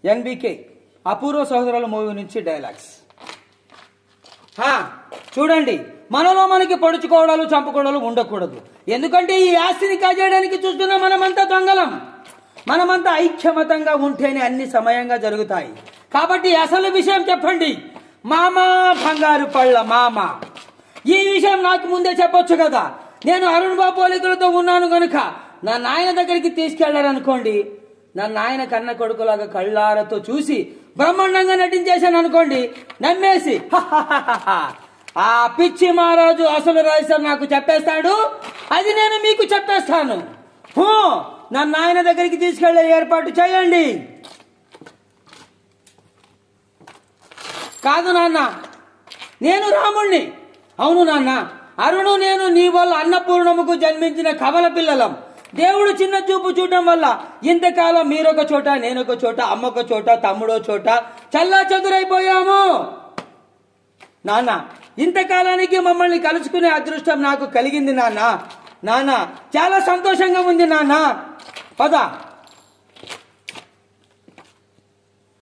NBK అపూర్వ సహోదరుల movie నుంచి dialogues హా, చూడండి మనలో మనకి పొడుచుకోవడాలు చంపుకోవడాలు ఉండకూడదు ఎందుకంటే ఈ ఆస్తిని కాజేయడానికి చూస్తున్న మనమంతా దొంగలం మనమంతా ఐక్యమతంగా ఉంటేనే అన్ని సమయంగా జరుగుతాయి కాబట్టి అసలు విషయం చెప్పండి మామ బంగారు పళ్ళ మామ ఈ విషయం నాకు ముందే చెప్పొచ్చు కదా నేను అరుణ్ బాబు పోలికలతో ఉన్నాను గనుక నా నాయన దగ్గరికి తీసుకెళ్లారనుకోండి నా నాయన కన్న కొడుకులాగా కళ్ళారతో చూసి బ్రహ్మాండంగా నటించేశాను అనుకోండి నమ్మేసి "హహహహహ, ఆ పిచ్చి మహారాజు అసలు రహస్యం నాకు చెప్పేస్తాడు అది నేను మీకు చెప్పేస్తాను హూ, నా నాయన దగ్గరికి తీసుకెళ్లే ఏర్పాటు చేయండి కాదు నాన్న నేను రాముణ్ణి అవును నాన్న అరుణు నేను నీ వల్ల అన్నపూర్ణముకు జన్మించిన కవల పిల్లలం దేవుడు చిన్న చూపు చూడటం వల్ల ఇంతకాలం మీరొక చోట నేనొక చోట అమ్మొక చోట తమ్ముడో చోట చల్లా చదురైపోయాము నాన్న ఇంతకాలానికి మమ్మల్ని కలుసుకునే అదృష్టం నాకు కలిగింది నాన్న నాన్న చాలా సంతోషంగా ఉంది నాన్న పద